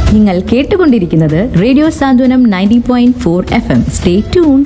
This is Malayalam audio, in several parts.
നിങ്ങൾ കേട്ടുകൊണ്ടിരിക്കുന്നത് radio Santhwanam ninety point four F M stay tune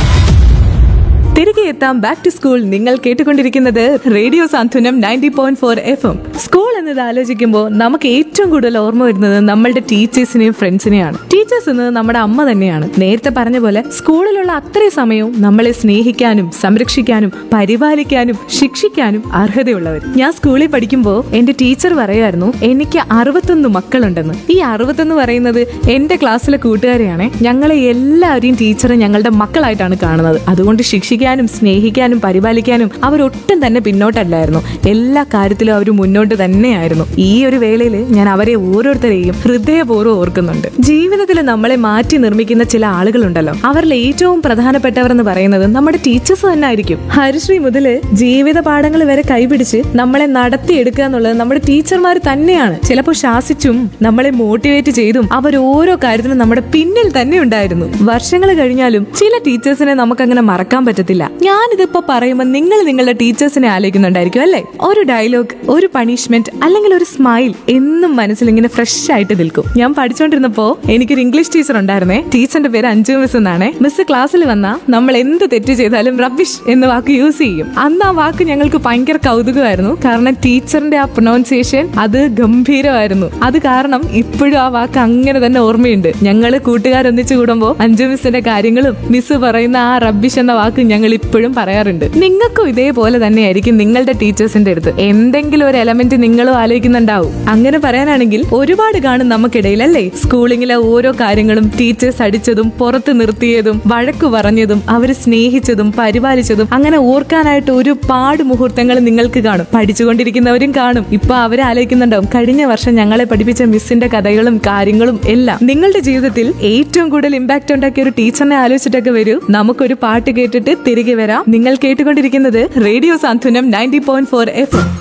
തിരികെ എത്താം ബാക്ക് ടു സ്കൂൾ നിങ്ങൾ കേട്ടുകൊണ്ടിരിക്കുന്നത് radio Santhwanam ninety point four F M school എന്നത് ആലോചിക്കുമ്പോൾ നമുക്ക് ഏറ്റവും കൂടുതൽ ഓർമ്മ വരുന്നത് നമ്മളുടെ ടീച്ചേഴ്സിനെയും ഫ്രണ്ട്സിനെയാണ് ടീച്ചേഴ്സ് എന്നത് നമ്മുടെ അമ്മ തന്നെയാണ് നേരത്തെ പറഞ്ഞ പോലെ സ്കൂളിലുള്ള അത്രയും സമയവും നമ്മളെ സ്നേഹിക്കാനും സംരക്ഷിക്കാനും പരിപാലിക്കാനും ശിക്ഷിക്കാനും അർഹതയുള്ളവർ ഞാൻ സ്കൂളിൽ പഠിക്കുമ്പോൾ എന്റെ ടീച്ചർ പറയുമായിരുന്നു എനിക്ക് അറുപത്തൊന്ന് മക്കളുണ്ടെന്ന് ഈ അറുപത്തൊന്ന് പറയുന്നത് എന്റെ ക്ലാസ്സിലെ കൂട്ടുകാരെയാണ് ഞങ്ങളെ എല്ലാവരെയും ടീച്ചർ ഞങ്ങളുടെ മക്കളായിട്ടാണ് കാണുന്നത് അതുകൊണ്ട് ശിക്ഷിക്കാനും സ്നേഹിക്കാനും പരിപാലിക്കാനും അവരൊട്ടും തന്നെ പിന്നോട്ടല്ലായിരുന്നു എല്ലാ കാര്യത്തിലും അവർ മുന്നോട്ട് തന്നെയായിരുന്നു ഈ ഒരു വേളയിൽ ഞാൻ അവരെ ഓരോരുത്തരെയും ഹൃദയപൂർവ്വം ഓർക്കുന്നുണ്ട് ജീവിതത്തിൽ നമ്മളെ മാറ്റി നിർമ്മിക്കുന്ന ചില ആളുകളുണ്ടല്ലോ അവരിൽ ഏറ്റവും പ്രധാനപ്പെട്ടവർ എന്ന് പറയുന്നത് നമ്മുടെ ടീച്ചേഴ്സ് തന്നെ ആയിരിക്കും ഹരിശ്രീ മുതല് ജീവിത പാഠങ്ങൾ വരെ കൈപിടിച്ച് നമ്മളെ നടത്തിയെടുക്കുക എന്നുള്ളത് നമ്മുടെ ടീച്ചർമാർ തന്നെയാണ് ചിലപ്പോൾ ശാസിച്ചും നമ്മളെ മോട്ടിവേറ്റ് ചെയ്തും അവർ ഓരോ കാര്യത്തിനും നമ്മുടെ പിന്നിൽ തന്നെ ഉണ്ടായിരുന്നു വർഷങ്ങൾ കഴിഞ്ഞാലും ചില ടീച്ചേഴ്സിനെ നമുക്ക് അങ്ങനെ മറക്കാൻ പറ്റത്തില്ല ഞാനിതിപ്പോ പറയുമ്പോൾ നിങ്ങൾ നിങ്ങളുടെ ടീച്ചേഴ്സിനെ ആലോചിക്കുന്നുണ്ടായിരിക്കും അല്ലേ ഒരു ഡയലോഗ് ഒരു പണിഷ്മെന്റ് അല്ലെങ്കിൽ ഒരു സ്മൈൽ എന്നും മനസ്സിൽ ഇങ്ങനെ ഫ്രഷ് ആയിട്ട് നിൽക്കും ഞാൻ പഠിച്ചുകൊണ്ടിരുന്നപ്പോ എനിക്കൊരു ഇംഗ്ലീഷ് ടീച്ചർ ഉണ്ടായിരുന്നേ ടീച്ചറിന്റെ പേര് അഞ്ജു മിസ് എന്നാണ് മിസ് ക്ലാസ്സിൽ വന്ന നമ്മൾ എന്ത് തെറ്റ് ചെയ്താലും റബിഷ് എന്ന വാക്ക് യൂസ് ചെയ്യും അന്ന് ആ വാക്ക് ഞങ്ങൾക്ക് ഭയങ്കര കൗതുകമായിരുന്നു കാരണം ടീച്ചറിന്റെ ആ പ്രൊനൗൺസിയേഷൻ അത് ഗംഭീരമായിരുന്നു അത് കാരണം ഇപ്പോഴും ആ വാക്ക് അങ്ങനെ തന്നെ ഓർമ്മയുണ്ട് ഞങ്ങൾ കൂട്ടുകാരൊന്നിച്ചു കൂടുമ്പോൾ അഞ്ജു മിസ്സിന്റെ കാര്യങ്ങളും മിസ് പറയുന്ന ആ റബ്ബിഷ് എന്ന വാക്ക് ഞങ്ങൾ ഇപ്പോഴും പറയാറുണ്ട് നിങ്ങൾക്കും ഇതേപോലെ തന്നെയായിരിക്കും നിങ്ങളുടെ ടീച്ചേഴ്സിന്റെ അടുത്ത് എന്തെങ്കിലും ഒരു എലമെന്റ് നിങ്ങളും ആലോചിക്കുന്നുണ്ടാവും അങ്ങനെ പറയാനാണെങ്കിൽ ഒരുപാട് കാണും നമുക്കിടയിൽ അല്ലേ സ്കൂളിങ്ങിലെ ഓരോ കാര്യങ്ങളും ടീച്ചേഴ്സ് അടിച്ചതും പുറത്ത് നിർത്തിയതും വഴക്കു പറഞ്ഞതും അവര് സ്നേഹിച്ചതും പരിപാലിച്ചതും അങ്ങനെ ഓർക്കാനായിട്ട് ഒരുപാട് മുഹൂർത്തങ്ങൾ നിങ്ങൾക്ക് കാണും പഠിച്ചുകൊണ്ടിരിക്കുന്നവരും കാണും ഇപ്പൊ അവരെ ആലോചിക്കുന്നുണ്ടാവും കഴിഞ്ഞ വർഷം ഞങ്ങളെ പഠിപ്പിച്ച മിസ്സിന്റെ കഥകളും കാര്യങ്ങളും എല്ലാം നിങ്ങളുടെ ജീവിതത്തിൽ ഏറ്റവും കൂടുതൽ ഇമ്പാക്ട് ഉണ്ടാക്കിയ ഒരു ടീച്ചറിനെ ആലോചിച്ചിട്ടൊക്കെ വരൂ നമുക്കൊരു പാട്ട് കേട്ടിട്ട് തിരികെ വരാം നിങ്ങൾ കേട്ടുകൊണ്ടിരിക്കുന്നത് radio Santhwanam ninety point four F